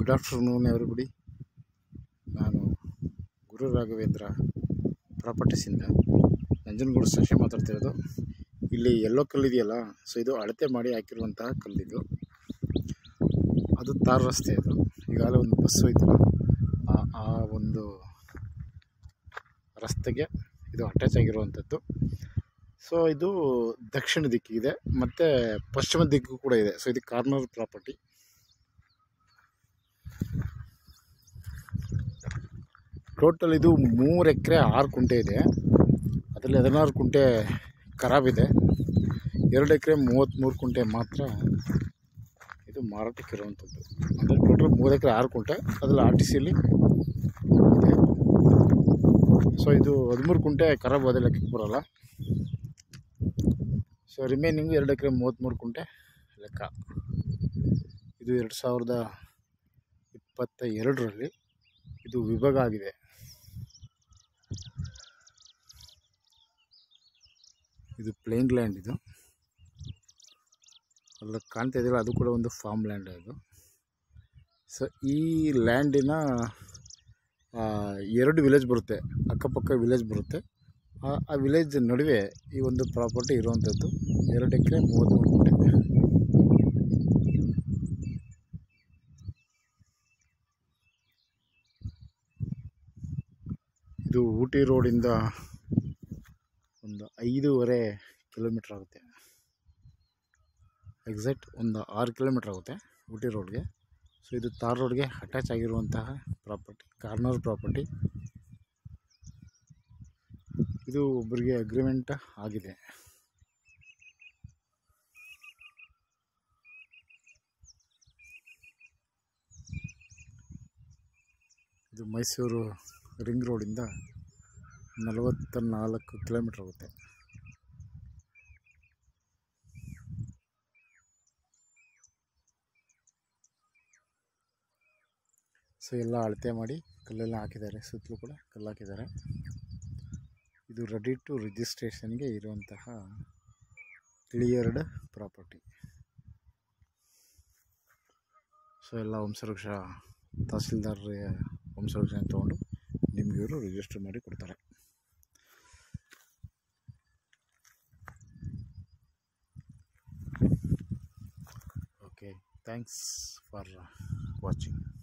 good afternoon everybody ನಾನು ಗುರು ರಾಘವೇಂದ್ರ ಪ್ರಾಪರ್ಟೀಸಿಂದ ನಂಜನಗೂಡು ಸಂಶಯ ಮಾತಾಡ್ತಿರೋದು ಇಲ್ಲಿ ಎಲ್ಲೋ ಕಲ್ಲಿದೆಯಲ್ಲ ಸೊ ಇದು ಅಳತೆ ಮಾಡಿ ಹಾಕಿರುವಂತಹ ಕಲ್ಲಿದು ಅದು ತಾರ್ ರಸ್ತೆ ಇದು ಈಗಾಗಲೇ ಒಂದು ಬಸ್ ಹೋಯ್ತು ಆ ಆ ಒಂದು ರಸ್ತೆಗೆ ಇದು ಅಟ್ಯಾಚ್ ಆಗಿರುವಂಥದ್ದು ಸೊ ಇದು ದಕ್ಷಿಣ ದಿಕ್ಕಿಗಿದೆ ಮತ್ತು ಪಶ್ಚಿಮ ದಿಕ್ಕು ಕೂಡ ಇದೆ ಸೊ ಇದು ಕಾರ್ನರ್ ಪ್ರಾಪರ್ಟಿ ಟೋಟಲ್ ಇದು ಮೂರು ಎಕರೆ ಆರು ಕುಂಟೆ ಇದೆ ಅದರಲ್ಲಿ ಹದಿನಾರು ಕುಂಟೆ ಖರಾಬಿದೆ ಎರಡು ಎಕರೆ ಮೂವತ್ತ್ಮೂರು ಕುಂಟೆ ಮಾತ್ರ ಇದು ಮಾರಾಟಕ್ಕೆ ಇರುವಂಥದ್ದು ಅಂದರೆ ಟೋಟಲ್ ಮೂರು ಎಕರೆ ಆರು ಕುಂಟೆ ಅದರಲ್ಲಿ ಆರ್ ಟಿ ಸಿಲಿ ಇದೆ ಸೊ ಇದು ಹದಿಮೂರು ಕುಂಟೆ ಖರಾಬ್ ಅದೇ ಲೆಕ್ಕಕ್ಕೆ ಬರೋಲ್ಲ ಸೊ ರಿಮೈನಿಂಗ್ ಎರಡು ಎಕರೆ ಮೂವತ್ತ್ಮೂರು ಕುಂಟೆ ಲೆಕ್ಕ ಇದು ಎರಡು ಸಾವಿರದ ಇಪ್ಪತ್ತ ಎರಡರಲ್ಲಿ ಇದು ವಿಭಾಗ ಆಗಿದೆ ಇದು ಪ್ಲೇನ್ ಲ್ಯಾಂಡ್ ಇದು ಅಲ್ಲ ಕಾಣ್ತಾ ಇದೆಯಲ್ಲ ಅದು ಕೂಡ ಒಂದು ಫಾರ್ಮ್ ಲ್ಯಾಂಡ್ ಇದು ಸೊ ಈ ಲ್ಯಾಂಡಿನ ಎರಡು ವಿಲೇಜ್ ಬರುತ್ತೆ ಅಕ್ಕಪಕ್ಕ ವಿಲೇಜ್ ಬರುತ್ತೆ ಆ ಆ ವಿಲೇಜ್ ನಡುವೆ ಈ ಒಂದು ಪ್ರಾಪರ್ಟಿ ಇರುವಂಥದ್ದು ಎರಡು ಎಕರೆ ಮೂವತ್ತ್ಮೂರು ಗುಂಟೆ ಇದು ಊಟಿ ರೋಡಿಂದ ಒಂದು ಐದೂವರೆ ಕಿಲೋಮೀಟ್ರ್ ಆಗುತ್ತೆ ಎಕ್ಸಾಕ್ಟ್ ಒಂದು ಆರು ಕಿಲೋಮೀಟ್ರ್ ಆಗುತ್ತೆ ಊಟಿ ರೋಡ್ಗೆ ಸೊ ಇದು ತಾರ್ ರೋಡ್ಗೆ ಅಟ್ಯಾಚ್ ಆಗಿರುವಂತಹ ಪ್ರಾಪರ್ಟಿ ಕಾರ್ನರ್ ಪ್ರಾಪರ್ಟಿ ಇದು ಒಬ್ಬರಿಗೆ ಅಗ್ರಿಮೆಂಟ್ ಆಗಿದೆ ಇದು ಮೈಸೂರು ರಿಂಗ್ ರೋಡಿಂದ ನಲವತ್ತ ನಾಲ್ಕು ಕಿಲೋಮೀಟ್ರ್ ಆಗುತ್ತೆ ಸೊ ಎಲ್ಲ ಅಳತೆ ಮಾಡಿ ಕಲ್ಲೆಲ್ಲ ಹಾಕಿದ್ದಾರೆ ಸುತ್ತಲೂ ಕೂಡ ಕಲ್ಲು ಹಾಕಿದ್ದಾರೆ ಇದು ರೆಡಿ ಟು ರಿಜಿಸ್ಟ್ರೇಷನ್ಗೆ ಇರುವಂತಹ ಕ್ಲಿಯರ್ಡ್ ಪ್ರಾಪರ್ಟಿ ಸೊ ಎಲ್ಲ ವಂಶವೃಕ್ಷ ತಹಸೀಲ್ದಾರ್ ವಂಶವೃಕ್ಷ ತೊಗೊಂಡು ನಿಮ್ಗೆ ಇವರು ರಿಜಿಸ್ಟರ್ ಮಾಡಿ ಕೊಡ್ತಾರೆ ಓಕೆ ಥ್ಯಾಂಕ್ಸ್ ಫಾರ್ ವಾಚಿಂಗ್